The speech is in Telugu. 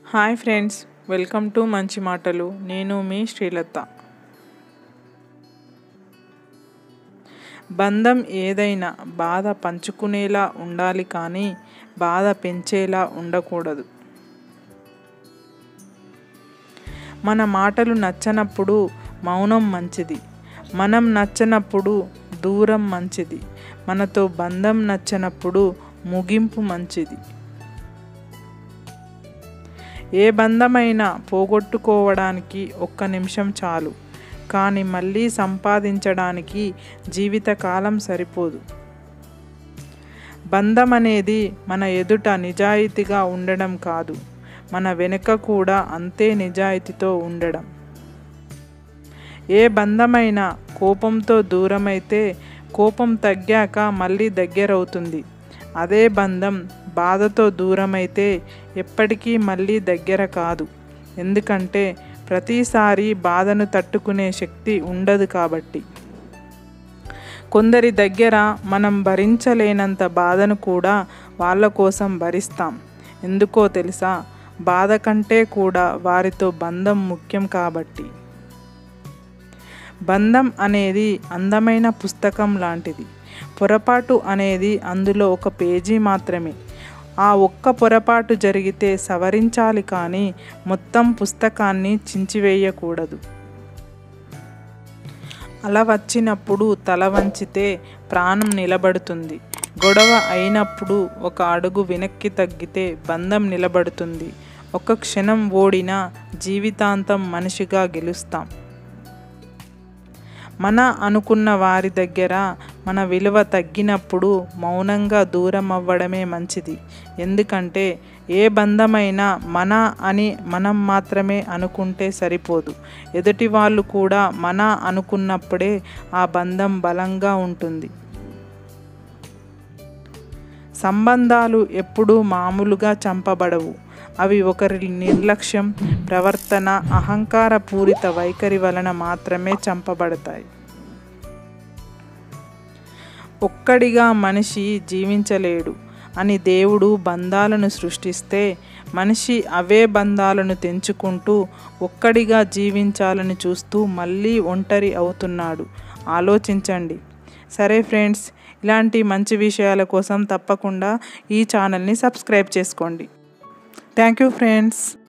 హాయ్ ఫ్రెండ్స్ వెల్కమ్ టు మంచి మాటలు నేను మీ శ్రీలత బంధం ఏదైనా బాధ పంచుకునేలా ఉండాలి కానీ బాధ పెంచేలా ఉండకూడదు మన మాటలు నచ్చనప్పుడు మౌనం మంచిది మనం నచ్చనప్పుడు దూరం మంచిది మనతో బంధం నచ్చనప్పుడు ముగింపు మంచిది ఏ బంధమైనా పోగొట్టుకోవడానికి ఒక్క నిమిషం చాలు కానీ మళ్ళీ సంపాదించడానికి జీవితకాలం సరిపోదు బంధం అనేది మన ఎదుట నిజాయితీగా ఉండడం కాదు మన వెనుక కూడా అంతే నిజాయితీతో ఉండడం ఏ బంధమైనా కోపంతో దూరమైతే కోపం తగ్గాక మళ్ళీ దగ్గరవుతుంది అదే బంధం బాధతో దూరమైతే ఎప్పటికీ మళ్ళీ దగ్గర కాదు ఎందుకంటే ప్రతిసారి బాధను తట్టుకునే శక్తి ఉండదు కాబట్టి కొందరి దగ్గర మనం భరించలేనంత బాధను కూడా వాళ్ళ కోసం భరిస్తాం ఎందుకో తెలుసా బాధ కంటే కూడా వారితో బంధం ముఖ్యం కాబట్టి బంధం అనేది అందమైన పుస్తకం లాంటిది పొరపాటు అనేది అందులో ఒక పేజీ మాత్రమే ఆ ఒక్క పొరపాటు జరిగితే సవరించాలి కానీ మొత్తం పుస్తకాన్ని చించివేయకూడదు అలా వచ్చినప్పుడు తల వంచితే ప్రాణం నిలబడుతుంది గొడవ అయినప్పుడు ఒక అడుగు వెనక్కి తగ్గితే బంధం నిలబడుతుంది ఒక క్షణం ఓడినా జీవితాంతం మనిషిగా గెలుస్తాం మన అనుకున్న వారి దగ్గర మన విలువ తగ్గినప్పుడు మౌనంగా దూరం అవ్వడమే మంచిది ఎందుకంటే ఏ బంధమైనా మన అని మనం మాత్రమే అనుకుంటే సరిపోదు ఎదుటి వాళ్ళు కూడా మన అనుకున్నప్పుడే ఆ బంధం బలంగా ఉంటుంది సంబంధాలు ఎప్పుడూ మామూలుగా చంపబడవు అవి ఒకరి నిర్లక్ష్యం ప్రవర్తన అహంకారపూరిత వైఖరి వలన మాత్రమే చంపబడతాయి ఒక్కడిగా మనిషి జీవించలేడు అని దేవుడు బంధాలను సృష్టిస్తే మనిషి అవే బంధాలను తెంచుకుంటూ ఒక్కడిగా జీవించాలని చూస్తూ మళ్ళీ ఒంటరి అవుతున్నాడు ఆలోచించండి సరే ఫ్రెండ్స్ ఇలాంటి మంచి విషయాల కోసం తప్పకుండా ఈ ఛానల్ని సబ్స్క్రైబ్ చేసుకోండి థ్యాంక్ యూ ఫ్రెండ్స్